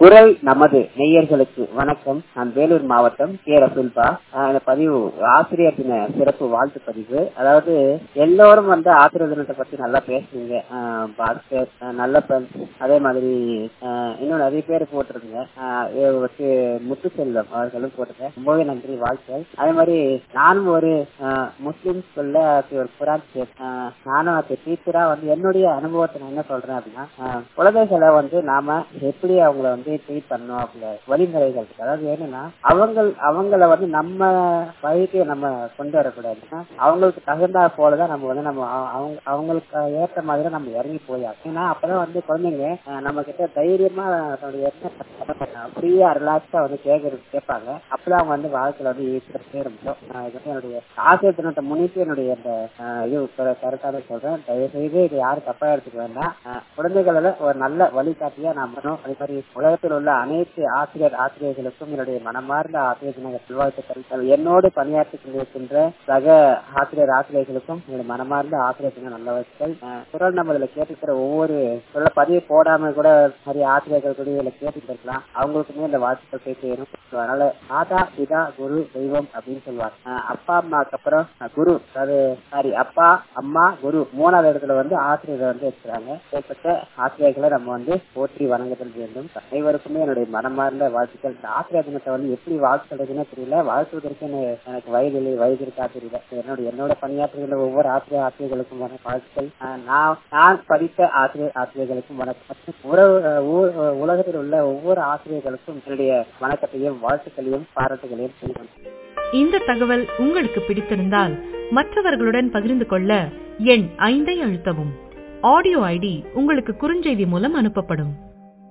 குரல் நமது நேயர்களுக்கு வணக்கம் நான் வேலூர் மாவட்டம் கே ரசுல்பா ஆஹ் இந்த பதிவு ஆசிரியர் தின சிறப்பு வாழ்த்து பதிவு அதாவது எல்லோரும் வந்து ஆசிரியர் தினத்தை பத்தி நல்லா பேசுனீங்க ஆஹ் பாஸ்கர் ஆஹ் நல்லப்பன் அதே மாதிரி ஆஹ் இன்னும் நிறைய பேர் போட்டிருந்தீங்க ஆஹ் இவ வச்சு முத்துசெல்வம் அவர்களும் போட்டிருக்கேன் ரொம்பவே நன்றி வாழ்த்துக்கள் அதே மாதிரி நானும் ஒரு ஆஹ் முஸ்லிம் சொல்ல ஒரு குரான் சேர் நானும் அது டீச்சரா வந்து என்னுடைய அனுபவத்தை நான் என்ன சொல்றேன் அப்படின்னா ஆஹ் குழந்தைகளை வந்து நாம எப்படி அவங்கள வந்து ட்ரீட் பண்ணணும் அப்படிங்கிற வழிமுறைகள் இருக்கு அதாவது என்னன்னா அவங்க அவங்கள வந்து நம்ம வழிக்கு நம்ம கொண்டு வரக்கூடாதுன்னா அவங்களுக்கு தகுந்தா போலதான் நம்ம வந்து நம்ம அவ- அவங்க அவங்களுக்கு ஏற்ற மாதிரி நம்ம இறங்கி போயாகும் ஏன்னா அப்பதான் வந்து குழந்தைங்க ஆஹ் நம்ம கிட்ட தைரியமா தன்னுடைய ஃப்ரீயா ரிலாக்ஸா வந்து கேட்கறது கேட்பாங்க அப்பதான் அவங்க வந்து வாழ்க்கையில வந்து ஈஸியா சேர முடியும் ஆஹ் இது வந்து என்னுடைய ஆசிரியர் தினத்தை முன்னிட்டு என்னுடைய இந்த ஆஹ் இது கரெக்டாக சொல்றேன் தயவு செய்து இது யாரும் தப்பா எடுத்துக்க வேண்டாம் ஆஹ் குழந்தைகள ஒரு நல்ல வழிகாட்டியா நாம் பண்ணணும் அதே மாதிரி உலகத்தில் உள்ள அனைத்து ஆசிரியர் ஆசிரியர்களுக்கும் என்னுடைய மனமார்ந்த ஆசிரியர் தின வாழ்த்துக்கள் என்னோடு பணியாற்றி கொண்டிருக்கின்ற சக ஆசிரியர் ஆசிரியர்களுக்கும் என்னுடைய மனமார்ந்த ஆசிரியர் தின நல்ல வாழ்த்துக்கள் ஆஹ் குரல் நம்ம இதுல கேட்டுக்கிற ஒவ்வொரு குரல் பதிவு போடாம கூட நிறைய ஆசிரியர்கள் கூட இதுல கேட்டுட்டு இருக்கலாம் அவங்களுக்குமே இந்த வாழ்த்துக்கள் போய் சேரும் அதனால மாதா பிதா குரு தெய்வம் அப்படின்னு சொல்லுவாங்க ஆஹ் அப்பா அம்மாக்கு அப்புறம் ஆஹ் குரு அதாவது சாரி அப்பா அம்மா குரு மூணாவது இடத்துல வந்து ஆசிரியரை வந்து வச்சுக்கிறாங்க ஏற்பட்ட ஆசிரியர்களை நம்ம வந்து போற்றி வணங்குதல் வேண்டும் அனைவருக்குமே என்னுடைய மனமார்ந்த வாழ்த்துக்கள் இந்த ஆசிரியர் தினத்தை வந்து எப்படி வாழ்த்து சொல்றதுன்னு தெரியல வாழ்த்துவதற்கு எனக்கு- எனக்கு வயது இல்லை வயது இருக்கா தெரியல என்னோட என்னோட பணியாற்றுகிற ஒவ்வொரு ஆசிரியர் ஆசிரியர்களுக்கும் வர வாழ்த்துக்கள் ஆஹ் நான் நான் படித்த ஆசிரியர் ஆசிரியர்களுக்கும் வணக்கம் உறவு அஹ் ஊ- அஹ் உலகத்தில் உள்ள ஒவ்வொரு ஆசிரியர்களுக்கும் என்னுடைய வணக்கத்தையும் வாழ்த்துக்களையும் பாராட்டுகளையும் தெரிவிக்கிறேன் இந்த தகவல் உங்களுக்கு பிடித்திருந்தால் மற்றவர்களுடன் பகிர்ந்து கொள்ள எண் ஐந்தை அழுத்தவும் ஆடியோ ஐடி உங்களுக்கு குறுஞ்செய்தி மூலம் அனுப்பப்படும்